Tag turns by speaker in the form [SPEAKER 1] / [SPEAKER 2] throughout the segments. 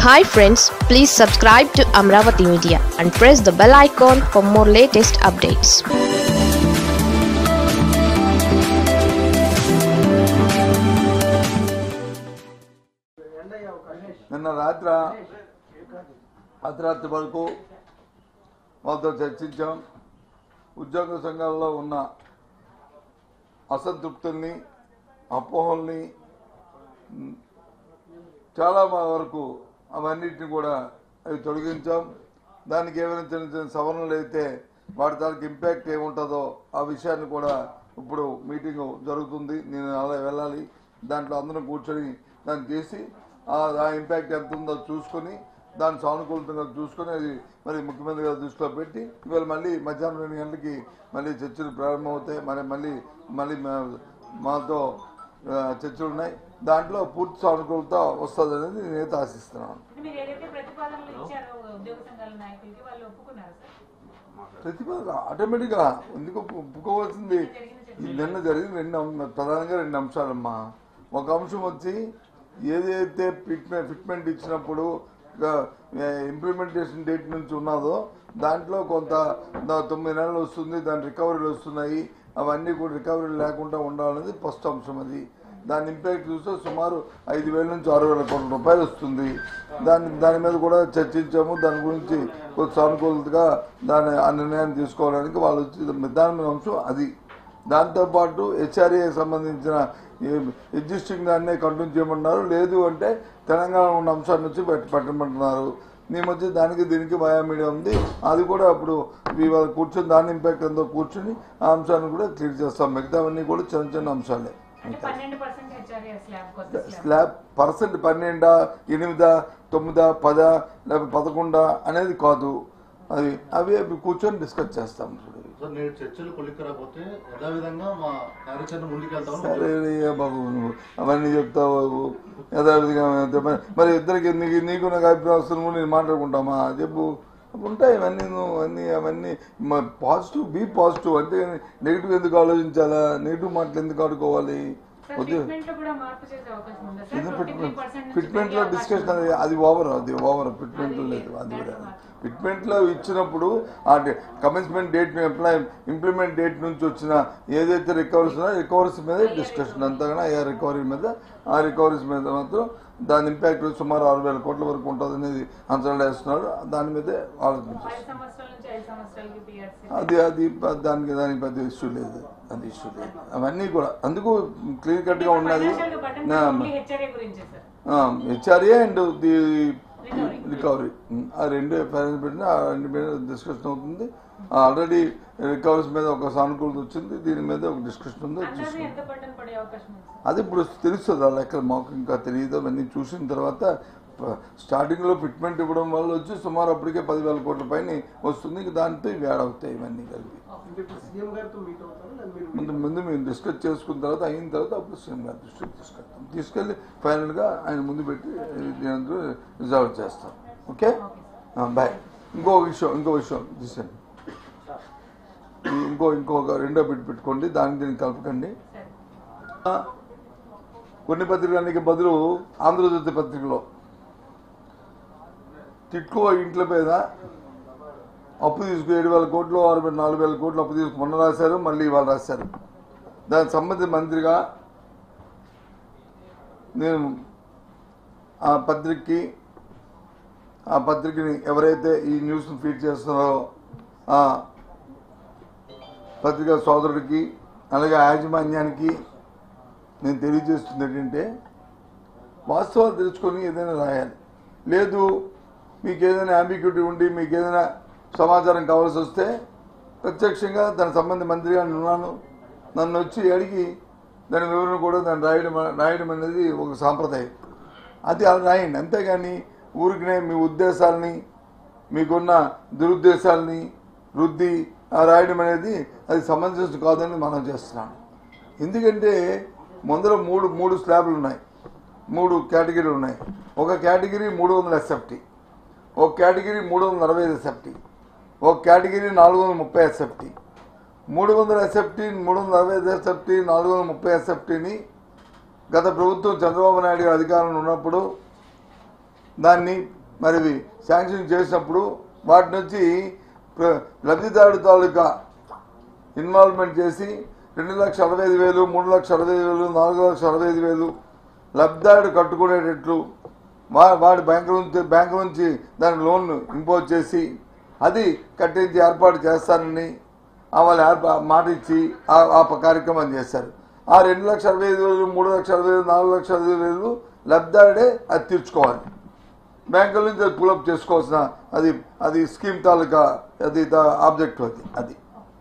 [SPEAKER 1] Hi friends please subscribe to Amaravati media and press the bell icon for more latest updates
[SPEAKER 2] నిన్న రాత్రి అర్ధరాత్రి వరకు వాళ్ళతో చర్చించాం ఉద్యోగ సంఘాల్లో ఉన్న అసంతృప్తుల్ని అపోహల్ని ఉమ్, చాలా మా- వరకు అవన్నిటిని కూడా అవి తొలగించాం దానికి ఏమైనా చిన్న చిన్న సవరణలు అయితే వాటి తాలూకు ఇంపాక్ట్ ఏముంటుందో ఆ విషయాన్ని కూడా ఇప్పుడు మీటింగ్ జరుగుతుంది నేను అలా వెళ్ళాలి దాంట్లో అందరం కూర్చొని దాన్ని చేసి ఆ ఆ ఇంపాక్ట్ ఎంత ఉందో చూసుకొని దాన్ని సానుకూలంగా చూసుకొని అది మరి ముఖ్యమంత్రి గారి దృష్టిలో పెట్టి ఇవాళ మళ్ళీ మధ్యాహ్నం రెండు గంటలకి మళ్ళీ చర్చలు ప్రారంభమవుతాయి మరి మళ్ళీ మళ్ళీ మా- మాతో ఆ, చర్చలు ఉన్నాయి దాంట్లో పూర్తి సానుకూలత వస్తుంది అనేది నేనైతే ఆశిస్తున్నాను
[SPEAKER 3] మీరు ఏదైతే ప్రతిపాదనలు ఇచ్చారో ఉద్యోగ సంఘాల నాయకులకి వాళ్ళు ఒప్పుకున్నారు సార్
[SPEAKER 2] ప్రతిపాదన ఆటోమేటిక్గా ఎందుకు ఒప్పు- ఒప్పుకోవాల్సింది ఈ నిన్న జరిగిన రెండు అంశ- ప్రధానంగా రెండు అంశాలమ్మా ఒక అంశం వచ్చి ఏదైతే ఫిట్మెంట్ ఫిట్మెంట్ ఇచ్చినప్పుడు ఇంప్లిమెంటేషన్ డేట్ నుంచి ఉన్నదో దాంట్లో కొంత దా- తొమ్మిది నెలలు వస్తుంది దాని రికవరీలు వస్తున్నాయి అవన్నీ కూడా రికవరీ లేకుండా ఉండాలనేది ఫస్ట్ అంశం అది దాని ఇంపాక్ట్ చూస్తే సుమారు ఐదు వేల నుంచి ఆరు వేల కోట్ల రూపాయలు వస్తుంది దాని దాని మీద కూడా చర్చించాము దాని గురించి కొంచెం సానుకూలతగా దాని ఆ నిర్ణయాన్ని తీసుకోవడానికి వాళ్ళు వచ్చి దాని అంశం అది దాంతోపాటు హెచ్ఆర్ఏ సంబంధించిన ఎగ్జిస్టింగ్ దాన్నే కంటిన్యూ చేయమన్నారు లేదు అంటే తెలంగాణ ఉన్న అంశాల నుంచి పెట్- పెట్టమంటున్నారు నీ మధ్య దానికి దీనికి బయో మీడియా ఉంది అది కూడా అప్పుడు ఇవాళ కూర్చొని దాని ఇంపాక్ట్ ఎంతో కూర్చొని ఆ అంశాన్ని కూడా క్లియర్ చేస్తాం మిగతావన్నీ కూడా చిన్న చిన్న అంశాలే
[SPEAKER 3] అంటే పన్నెండు పర్సెంట్ హెచ్ఆర్ఏ స్లాబ్ కొత్త స్లాబ్
[SPEAKER 2] స్లాబ్ పర్సెంట్ పన్నెండా ఎనిమిదా తొమ్మిదా పదా లేకపోతే పదకొండా అనేది కాదు అది అవి అవి కూర్చొని డిస్కస్ చేస్తాం ఇప్పుడు
[SPEAKER 4] సార్ నేడు చర్చలు కొలిక్కరాకపోతే యథావిధంగా మా కార్యాచరణ ముందుకెళ్తామని
[SPEAKER 2] సరే అయ్యా బాబు నువ్వు అవన్నీ చెప్తావు బాబు యథావిధిగా అయితే మరి- మరి ఇద్దరికి నీకు నీకు నాకు అభిప్రాయం వస్తుంది కూడా నేను మాట్లాడుకుంటామా చెప్పు ఉంటాయి ఇవన్నీ నువ్వు అన్నీ అవన్నీ పాజిటివ్ బీ పాజిటివ్ అంటే నెగిటివ్ ఎందుకు ఆలోచించాలా నెగిటివ్ మాటలు ఎందుకు ఆడుకోవాలి
[SPEAKER 3] సార్
[SPEAKER 2] వద్దు
[SPEAKER 3] ఫిట్మెంట్ లో కూడా మార్పు చేసే అవకాశం ఉందా sir twenty three percent
[SPEAKER 2] fitment లో డిస్కషన్ అది అది ఓవర్ అది ఓవర్ ఫిట్మెంట్ లో లేదు అది కూడా ఫిట్మెంట్ లో ఇచ్చినప్పుడు ఆ commencement date apply implement date నుంచి వచ్చిన ఏదైతే రికవరీస్ ఉన్నాయో రికవరీస్ మీద డిస్కషన్ అంతగా ఆ రికవరీ మీద ఆ రికవరీస్ మీద మాత్రం దాని ఇంపాక్ట్ సుమారు ఆరు వేల కోట్ల వరకు ఉంటుంది అనేది అంచనా వేస్తున్నాడు దాని మీదే ఆలోచించారు
[SPEAKER 3] ఐదు సంవత్సరాల నుంచి ఐదు సంవత్సరాలకి పిఆర్సీ
[SPEAKER 2] అది అది ప- దానికి దానికి పెద్ద ఇష్యూ లేదు అది ఇష్యూ లేదు అవన్నీ కూడా అందుకు క్లియర్ కట్ గా ఉన్నది
[SPEAKER 3] ఫైనాన్షియల్ బటన్
[SPEAKER 2] నా-
[SPEAKER 3] ఓన్లీ హెచ్ఆర్ఏ గురించే sir
[SPEAKER 2] HRA and the
[SPEAKER 3] Recovery.
[SPEAKER 2] Recovery ఆ రెండు ఫైనాన్స్ పెట్టిన ఆ రెండు మీద డిస్కషన్ అవుతుంది ఆల్రెడీ రికవరీస్ మీద ఒక సానుకూలత వచ్చింది దీని మీద ఒక డిస్కషన్ ఉంది అది
[SPEAKER 3] అందాజు
[SPEAKER 2] చూసుకుందాం.
[SPEAKER 3] ఎంత బటన్ పడే అవకాశం ఉంది సార్
[SPEAKER 2] అది ఇప్పుడు తెలుస్తుంది ఆ లెక్కలు మాకు ఇంకా తెలియదు అవన్నీ చూసిన తర్వాత ప- స్టార్టింగ్ లో ఫిట్మెంట్ ఇవ్వడం వల్ల వచ్చి సుమారు అప్పటికే పదివేల కోట్ల పైన వస్తుంది ఇంక దాంతో ఇవి యాడ్ అవుతాయి ఇవన్నీ కలిపి
[SPEAKER 5] అంటే ఇప్పుడు సీఎం గారితో మీట్ అవుతారు లేదా మీరు
[SPEAKER 2] ముందు ముందు మేము డిస్కస్ చేసుకున్న తర్వాత అయిన తర్వాత అప్పుడు సీఎం గారి దృష్టికి తీసుకెళ్తాం తీసుకెళ్ళి ఫైనల్గా ఆయన ముందు పెట్టి దీని రిజాల్వ్ చేస్తాం ఓకే బాయ్ ఇంకో విషయం ఇంకో విషయం తీసండి ఇంకో ఇంకొక రెండో బిట్ పెట్టుకోండి దాన్ని దీన్ని కలపకండి
[SPEAKER 3] సరే
[SPEAKER 2] కొన్ని పత్రికలకి బదులు ఆంధ్రజ్యోతి పత్రికలో టిట్కో ఇంట్ల మీద అప్పు తీసుకు ఏడు వేల కోట్లు ఆరు వేల నాలుగు వేల కోట్లు అప్పు తీసుకు మొన్న రాశారు మళ్ళీ ఇవాళ రాశారు దానికి సంబంధించిన మంత్రిగా నేను ఆ పత్రికకి ఆ పత్రికని ఎవరైతే ఈ న్యూస్ని ఫీడ్ చేస్తున్నారో ఆ పత్రికా సోదరుడికి అలాగే యాజమాన్యానికి నేను తెలియజేస్తుంది ఏంటంటే వాస్తవాలు తెలుసుకొని ఏదైనా రాయాలి లేదు మీకు ఏదైనా అంబిక్యూటీ ఉండి మీకు ఏదైనా సమాచారం కావాల్సి వస్తే ప్రత్యక్షంగా దాని సంబంధ మంత్రిగా నేను ఉన్నాను నన్ను వచ్చి అడిగి దాని వివరణ కూడా దాన్ని రాయడం రాయడం అనేది ఒక సాంప్రదాయం అది అలా రాయండి అంతేగాని ఊరికినే మీ ఉద్దేశాలని మీకున్న దురుద్దేశాలని వృద్ధి ఆ రాయడం అనేది అది సమంజసం కాదని మనం చేస్తున్నాను ఎందుకంటే ముందర మూడు మూడు స్లాబ్లు ఉన్నాయి మూడు కేటగిరీలు ఉన్నాయి ఒక కేటగిరీ మూడు వందల ఎస్ఎఫ్టీ ఒక కేటగిరీ మూడు వందల అరవై ఐదు ఎస్ఎఫ్టీ ఒక కేటగిరీ నాలుగు వందల ముప్పై ఎస్ఎఫ్టీ మూడు వందల ఎస్ఎఫ్టీ మూడు వందల అరవై ఐదు ఎస్ఎఫ్టీ నాలుగు వందల ముప్పై ఎస్ఎఫ్టీని గత ప్రభుత్వం చంద్రబాబు నాయుడు గారు అధికారంలో ఉన్నప్పుడు దాన్ని మరి శాంక్షన్ చేసినప్పుడు వాటి నుంచి ప్ర- లబ్ధిదారుడు తాలూకా ఇన్వాల్వ్మెంట్ చేసి రెండు లక్షల అరవై ఐదు వేలు మూడు లక్షల అరవై ఐదు వేలు నాలుగు లక్షల అరవై ఐదు వేలు లబ్ధిదారుడు కట్టుకునేటట్లు వా వాడి బ్యాంకు నుంచి బ్యాంకు నుంచి దాని లోన్ ఇంపోజ్ చేసి అది కట్టించి ఏర్పాటు చేస్తానని ఆ వాళ్ళు ఏర్పా- మాట ఇచ్చి ఆ ఆ ప- కార్యక్రమం చేశారు ఆ రెండు లక్షల అరవై ఐదు వేలు మూడు లక్షల అరవై వేలు నాలుగు లక్షల అరవై వేలు లబ్ధిదారుడే అది తీర్చుకోవాలి బ్యాంకుల నుంచి అది పులప్ చేసుకోవాల్సిన అది అది స్కీమ్ తాలూకా అది ఆబ్జెక్ట్ అది అది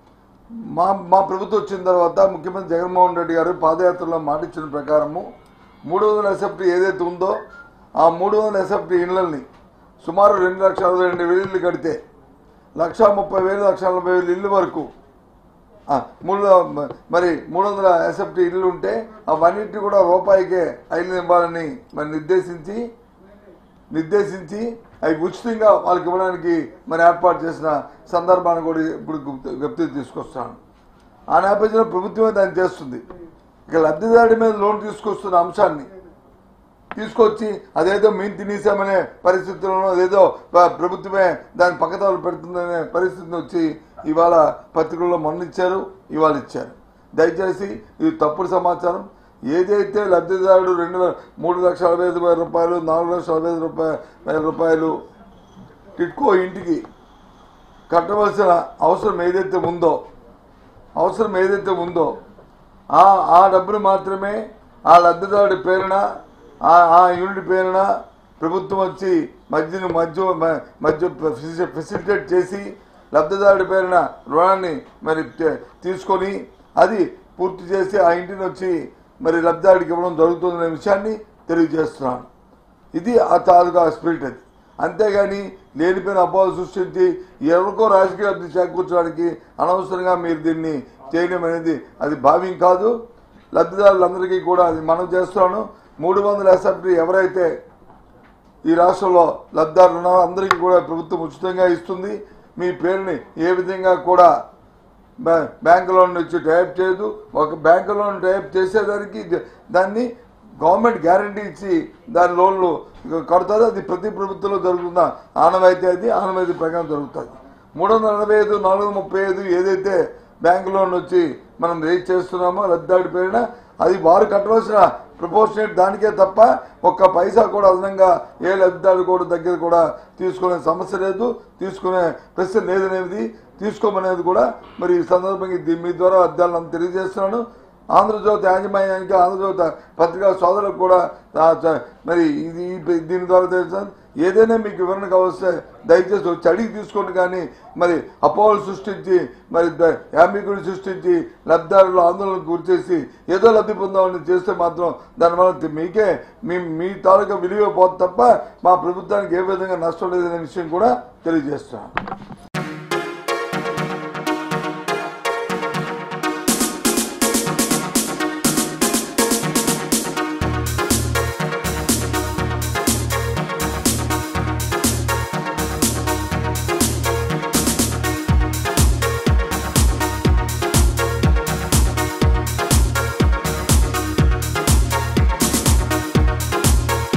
[SPEAKER 2] మా మా ప్రభుత్వం వచ్చిన తర్వాత ముఖ్యమంత్రి జగన్మోహన్ రెడ్డి గారు పాదయాత్రలో మాట ఇచ్చిన ప్రకారము మూడు వందల ఎస్ఎఫ్టీ ఏదైతే ఉందో ఆ మూడు వందల ఎస్ఎఫ్టీ ఇళ్లని సుమారు రెండు లక్షల అరవై రెండు వేలు ఇళ్ళు కడితే లక్ష ముప్పై వేలు లక్ష నలభై వేలు ఇల్లు వరకు ఆ, మూడు మరి మూడు వందల ఎస్ఎఫ్టీ ఇల్లు ఉంటే అవన్నిటి కూడా రూపాయికే ఐదు ఇవ్వాలని మరి నిర్దేశించి నిర్దేశించి అవి ఉచితంగా వాళ్ళకి ఇవ్వడానికి మరి ఏర్పాటు చేసిన సందర్భాన్ని కూడా ఇప్పుడు గుర్తు- గుర్తు తీసుకొస్తున్నాను ఆ నేపథ్యంలో ప్రభుత్వమే దాన్ని చేస్తుంది ఇక లబ్ధిదారుడి మీద లోన్ తీసుకొస్తున్న అంశాన్ని తీసుకొచ్చి అదేదో మేము తినేసామనే పరిస్థితుల్లో అదేదో ప- ప్రభుత్వమే దాని పక్కదాలు పెడుతుందనే పరిస్థితిని వచ్చి ఇవాళ పత్రికల్లో మొన్న ఇచ్చారు ఇవాళ ఇచ్చారు దయచేసి ఇది తప్పుడు సమాచారం ఏదైతే లబ్ధిదారుడు రెండు వే- మూడు లక్షల అరవై ఐదు వేల రూపాయలు నాలుగు లక్షల అరవై ఐదు రూపాయ వేల రూపాయలు టిట్కో ఇంటికి కట్టవలసిన అవసరం ఏదైతే ఉందో అవసరం ఏదైతే ఉందో ఆ ఆ డబ్బును మాత్రమే ఆ లబ్ధిదారుడి పేరున ఆ ఆ యూనిట్ పేరున ప్రభుత్వం వచ్చి మధ్యను మధ్య మ- మధ్య ఫెసి- ఫెసిలిటేట్ చేసి లబ్ధిదారుడి పేరున రుణాన్ని మరి తే- తీసుకొని అది పూర్తి చేసి ఆ ఇంటిని వచ్చి మరి లబ్ధిదారుడికి ఇవ్వడం జరుగుతుందనే విషయాన్ని తెలియజేస్తున్నాను ఇది ఆ తాలూకా స్పిరిట్ అది అంతేగాని లేనిపోయిన అపోహలు సృష్టించి ఎవరికో రాజకీయ లబ్ధి చేకూర్చడానికి అనవసరంగా మీరు దీన్ని చేయడం అనేది అది భావ్యం కాదు లబ్ధిదారులందరికీ కూడా అది మనం చేస్తున్నాను మూడు వందల ఎస్ఎఫ్టీ ఎవరైతే ఈ రాష్ట్రంలో లబ్ధిదారులు ఉన్నారో అందరికీ కూడా ప్రభుత్వం ఉచితంగా ఇస్తుంది మీ పేరుని ఏ విధంగా కూడా బ్యా- బ్యాంకు లోన్ నుంచి టైప్ చేయదు ఒక బ్యాంకు లోన్ టైప్ చేసేదానికి ద- దాన్ని గవర్నమెంట్ గ్యారంటీ ఇచ్చి దాని లోన్లు కడతారు అది ప్రతి ప్రభుత్వంలో జరుగుతున్న ఆనవాయితీ అది ఆనవాయితీ ప్రకారం జరుగుతుంది మూడు వందల నలభై ఐదు నాలుగు ముప్పై ఐదు ఏదైతే బ్యాంకు లోన్ వచ్చి మనం రేట్ చేస్తున్నామో లబ్ధిదారుడి పేరున అది వారు కట్టవలసిన ప్రపోర్షనేట్ దానికే తప్ప ఒక్క పైసా కూడా అదనంగా ఏ లబ్ధిదారుడు కూడా దగ్గర కూడా తీసుకునే సమస్య లేదు తీసుకునే ప్రశ్న లేదనేది తీసుకోమనేది కూడా మరి ఈ సందర్భంగా దీ- మీ ద్వారా అర్థాలను తెలియజేస్తున్నాను ఆంధ్రజ్యోతి యాజమాన్యానికి ఆంధ్రజ్యోతి పత్రికా సోదరులకు కూడా ఆ, చ- మరి ఇది ఈ- దీని ద్వారా తెలుస్తాను ఏదైనా మీకు వివరణ కావస్తే దయచేసి వచ్చి అడిగి తీసుకోండి కానీ మరి అపోహలు సృష్టించి మరి ద- యామికుడు సృష్టించి లబ్ధిదారులు ఆందోళనకు గురి చేసి ఏదో లబ్ధి పొందామని చేస్తే మాత్రం దానివల్ల తి- మీకే మీ మీ తాలూకా విలువ పోతుంది తప్ప మా ప్రభుత్వానికి ఏ విధంగా నష్టం లేదనే విషయం కూడా తెలియజేస్తున్నాను